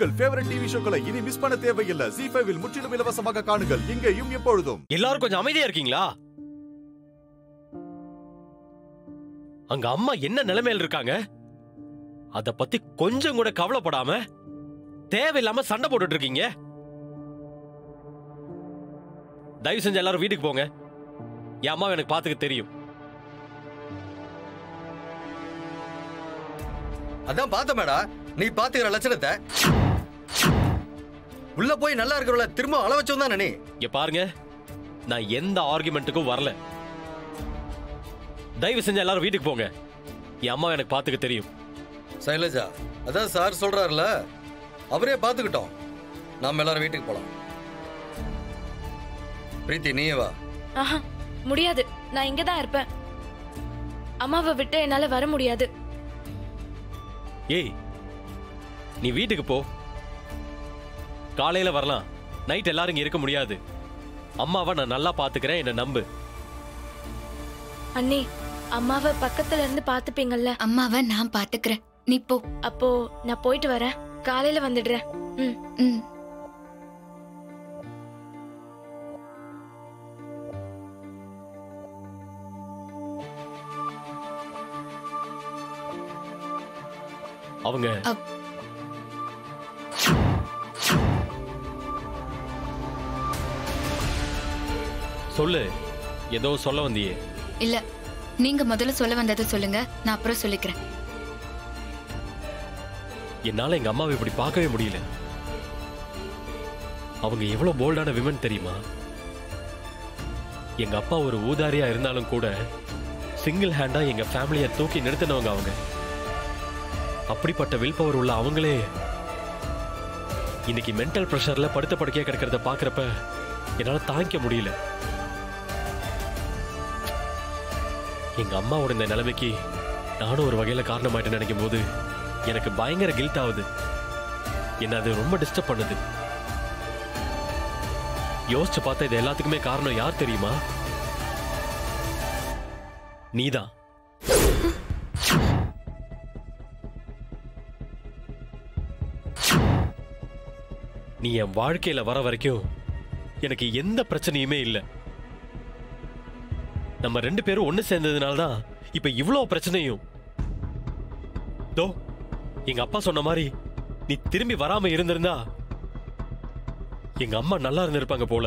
உங்கள் favourite TV ஷோக்களை இனி miss பண்ண தேவையில்லை ஜி ஃபைவில் முற்றிலும் இலவசமாக காணுங்கள் இங்கேயும் எப்பொழுதும் எல்லாரும் கொஞ்சம் அமைதியா இருக்கீங்களா அங்க அம்மா என்ன நிலைமையில இருக்காங்க அத பத்தி கொஞ்சம் கூட கவலைப்படாம தேவையில்லாம சண்டை போட்டுட்டு இருக்கீங்க தயவு செஞ்சு எல்லாரும் வீட்டுக்கு போங்க என் அம்மா எனக்கு பாத்துக்க தெரியும் அதான் பார்த்த மேடா நீ பாத்துக்கிற லட்சணத்தை உள்ள போய் நல்லா இருக்கிறவள திரும்ப அள வச்சோம் தானே நீ இங்க பாருங்க நான் எந்த ஆர்குமெண்ட்டுக்கும் வரல தயவு செஞ்சு எல்லாரும் வீட்டுக்கு போங்க என் அம்மா எனக்கு பாத்துக்க தெரியும் சைலஜா அதான் சார் சொல்றாருல அவரே பாத்துக்கிட்டோம் நாம எல்லாரும் வீட்டுக்கு போலாம் பிரீத்தி நீயே வா ஆஹா முடியாது நான் இங்க தான் இருப்பேன் அம்மாவை விட்டு என்னால வர முடியாது ஏய் நீ வீட்டுக்கு போ காலையில வரலாம் நைட் எல்லாரும் இங்க இருக்க முடியாது அம்மாவை நான் நல்லா பாத்துக்கிறேன் என்ன நம்பு அண்ணி அம்மாவை பக்கத்துல இருந்து பாத்துப்பீங்கல்ல அம்மாவை நான் பாத்துக்கிறேன் நீ போ அப்போ நான் போயிட்டு வரேன் காலையில வந்துடுறேன் ம் ம் அவங்க அப்- சொல்லு ஏதோ சொல்ல வந்தியே இல்ல நீங்க முதல்ல சொல்ல வந்ததை சொல்லுங்க நான் அப்புறம் சொல்லிக்கிறேன் என்னால எங்க அம்மாவை இப்படி பார்க்கவே முடியல அவங்க எவ்வளவு போல்டான விமன் தெரியுமா எங்க அப்பா ஒரு ஊதாரியா இருந்தாலும் கூட சிங்கிள் ஹேண்டா எங்க ஃபேமிலியை தூக்கி நிறுத்தினவங்க அவங்க அப்படிப்பட்ட வில் பவர் உள்ள அவங்களே இன்னைக்கு மென்டல் ப்ரெஷர்ல படுத்த படுக்கையா கிடக்கிறத பாக்குறப்ப என்னால தாங்கிக்க முடியல எங்க அம்மாவோட இந்த நிலைமைக்கு நானும் ஒரு வகையில காரணமாயிட்டு நினைக்கும் போது எனக்கு பயங்கர கில்ட் ஆகுது என்ன அது ரொம்ப டிஸ்டர்ப் பண்ணுது யோசிச்சு பார்த்தா இது எல்லாத்துக்குமே காரணம் யார் தெரியுமா நீதான் நீ என் வாழ்க்கையில வர வரைக்கும் எனக்கு எந்த பிரச்சனையுமே இல்லை நம்ம ரெண்டு பேரும் ஒண்ணு சேர்ந்ததுனால தான் இப்ப இவ்வளவு பிரச்சனையும் தோ எங்க அப்பா சொன்ன மாதிரி நீ திரும்பி வராம இருந்திருந்தா எங்க அம்மா நல்லா இருந்திருப்பாங்க போல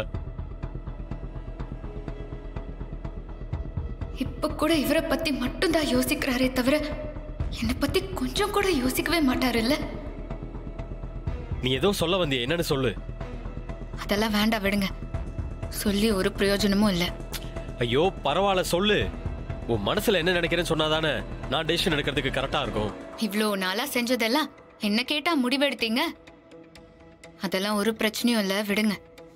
இப்ப கூட இவரை பத்தி மட்டும்தான் யோசிக்கிறாரே தவிர என்னை பத்தி கொஞ்சம் கூட யோசிக்கவே மாட்டாருல்ல நீ ஏதோ சொல்ல வந்திய என்னன்னு சொல்லு அதெல்லாம் வேண்டாம் விடுங்க சொல்லி ஒரு பிரயோஜனமும் இல்ல ஐயோ பரவாயில்ல சொல்லு உன் மனசுல என்ன நினைக்கிறேன்னு சொன்னாதானே நான் டெசிஷன் எடுக்கிறதுக்கு கரெக்டா இருக்கும் இவ்ளோ நாளா செஞ்சதெல்லாம் என்ன கேட்டா முடிவெடுத்தீங்க அதெல்லாம் ஒரு பிரச்சனையும் இல்ல விடுங்க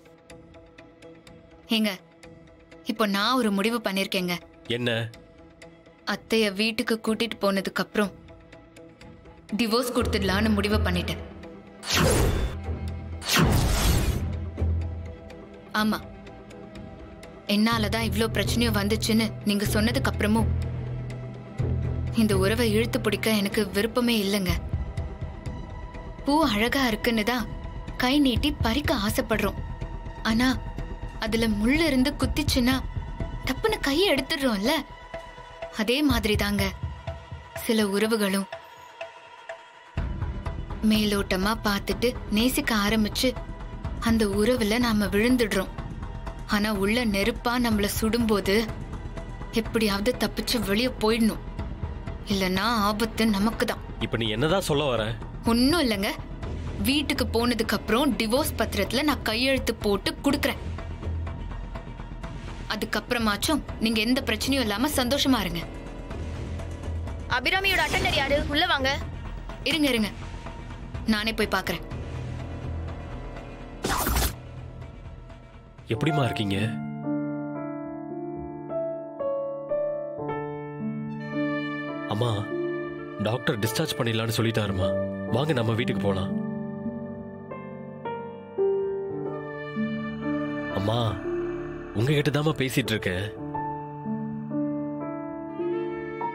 ஏங்க இப்போ நான் ஒரு முடிவு பண்ணிருக்கேங்க என்ன அத்தைய வீட்டுக்கு கூட்டிட்டு போனதுக்கு அப்புறம் டிவோர்ஸ் கொடுத்துடலான்னு முடிவு பண்ணிட்டேன் ஆமா என்னாலதான் இவ்ளோ பிரச்சனையும் வந்துச்சுன்னு நீங்க சொன்னதுக்கு அப்புறமும் இந்த உறவை இழுத்து பிடிக்க எனக்கு விருப்பமே இல்லைங்க பூ அழகா இருக்குன்னு தான் கை நீட்டி பறிக்க ஆசைப்படுறோம் ஆனா அதுல முள்ளு இருந்து குத்திச்சுன்னா தப்புன்னு கையை எடுத்துடுறோம்ல அதே மாதிரி தாங்க சில உறவுகளும் மேலோட்டமா பார்த்துட்டு நேசிக்க ஆரம்பிச்சு அந்த உறவுல நாம விழுந்துடுறோம் ஆனா உள்ள நெருப்பா நம்மள சுடும்போது எப்படியாவது தப்பிச்சு வெளியே போயிடணும் இல்லனா ஆபத்து நமக்கு தான் இப்ப நீ என்னதான் சொல்ல வர ஒன்னும் இல்லைங்க வீட்டுக்கு போனதுக்கு அப்புறம் டிவோர்ஸ் பத்திரத்துல நான் கையெழுத்து போட்டு கொடுக்கறேன் அதுக்கப்புறமாச்சும் நீங்க எந்த பிரச்சனையும் இல்லாம சந்தோஷமா இருங்க அபிராமியோட அட்டண்டர் யாரு உள்ள வாங்க இருங்க இருங்க நானே போய் பார்க்கறேன் எப்படிமா இருக்கீங்க அம்மா டாக்டர் டிஸ்சார்ஜ் பண்ணிடலான்னு சொல்லிட்டாருமா வாங்க நம்ம வீட்டுக்கு போலாம் அம்மா உங்ககிட்ட தாம்மா பேசிட்டு இருக்கேன்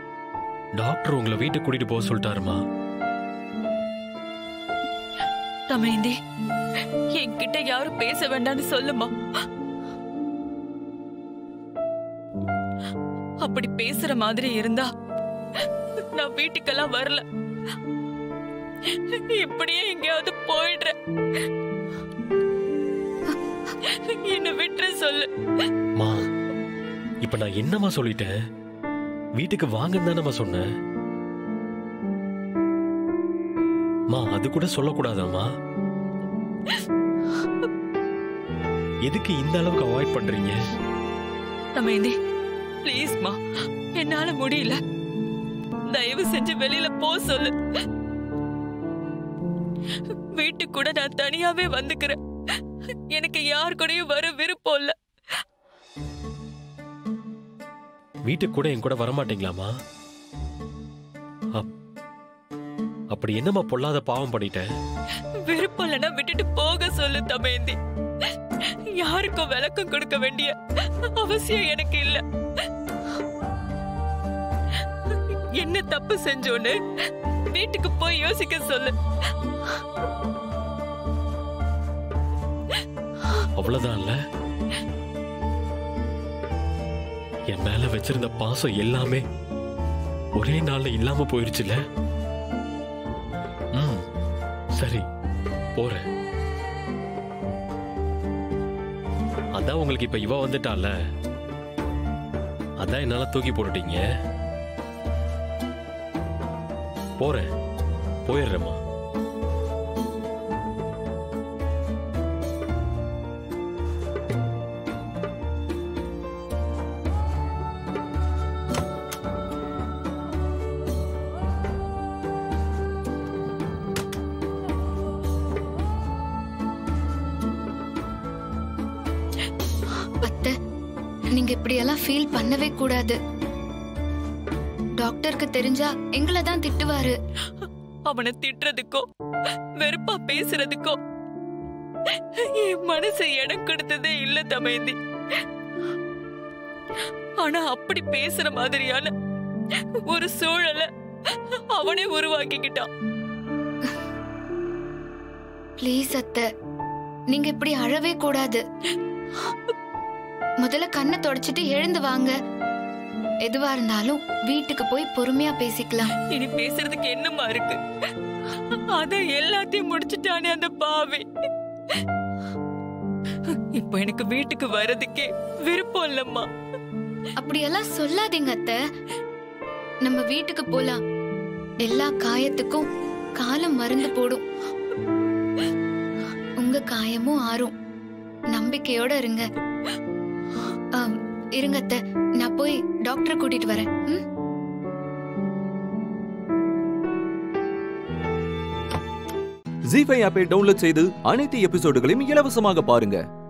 டாக்டர் உங்களை வீட்டுக்கு கூட்டிட்டு போக சொல்லிட்டாருமா தமேந்தி என்கிட்ட யாரும் பேச வேண்டாம்னு சொல்லுமா அப்படி பேசுற மாதிரி இருந்தா நான் வீட்டுக்கெல்லாம் வரல இப்படியே எங்கேயாவது போயிடுறேன் என்ன விட்டுற சொல்லு மா இப்ப நான் என்னம்மா சொல்லிட்டேன் வீட்டுக்கு வாங்கன்னு தானேம்மா சொன்னேன் மா அது கூட சொல்லக்கூடாதாம்மா எதுக்கு இந்த அளவுக்கு அவாய்ட் பண்றீங்க தமேந்தி ப்ளீஸ்மா என்னால முடியல தயவு செஞ்சு வெளியில போ சொல்லு வீட்டுக்கு கூட நான் தனியாவே வந்துக்கிறேன் எனக்கு யார் கூடயும் வர விருப்பம் இல்ல வீட்டுக்கு கூட என் கூட வரமாட்டீங்களாமா அப்- அப்படி என்னம்மா பொல்லாத பாவம் பண்ணிட்டேன் விருப்பம் இல்லைன்னா விட்டுட்டு போக சொல்லு தமேந்தி யாருக்கும் விளக்கம் கொடுக்க வேண்டிய அவசியம் எனக்கு இல்ல என்ன தப்பு செஞ்சோன்னு வீட்டுக்கு போய் யோசிக்க சொல்லு அவ்வளவுதான் இல்ல என் மேல வச்சிருந்த பாசம் எல்லாமே ஒரே நாள்ல இல்லாம போயிருச்சுல ம் சரி போறேன் அதான் உங்களுக்கு இப்ப இவ வந்துட்டால அதான் என்னால தூக்கி போட்டுட்டீங்க போறேன் போயிடுறேம்மா அத்தை நீங்க இப்படியெல்லாம் ஃபீல் பண்ணவே கூடாது டாக்டருக்கு தெரிஞ்சா எங்களை தான் திட்டுவாரு அவனை திட்டுறதுக்கோ வெறுப்பா பேசுறதுக்கோ என் மனசு இடம் கொடுத்ததே இல்ல தமேந்தி ஆனா அப்படி பேசுற மாதிரியான ஒரு சூழலை அவனே உருவாக்கிக்கிட்டான் ப்ளீஸ் அத்தை நீங்க இப்படி அழவே கூடாது முதல்ல கண்ணை தொடச்சிட்டு எழுந்து வாங்க எதுவா இருந்தாலும் வீட்டுக்கு போய் பொறுமையா பேசிக்கலாம் இனி பேசுறதுக்கு என்னமா இருக்கு அத எல்லாத்தையும் முடிச்சிட்டானே அந்த பாவி இப்போ எனக்கு வீட்டுக்கு வர்றதுக்கே விருப்பம் இல்லம்மா அப்படியெல்லாம் சொல்லாதீங்க அத்தை நம்ம வீட்டுக்கு போலாம் எல்லா காயத்துக்கும் காலம் மருந்து போடும் உங்க காயமும் ஆறும் நம்பிக்கையோட இருங்க ஆம், இருங்க அத்தை நான் போய் டாக்டரை கூட்டிட்டு வரேன் ம்? ஜி ஃபைவ் ஆப்பை டவுன்லோட் செய்து அனைத்து எபிசோடுகளையும் இலவசமாக பாருங்க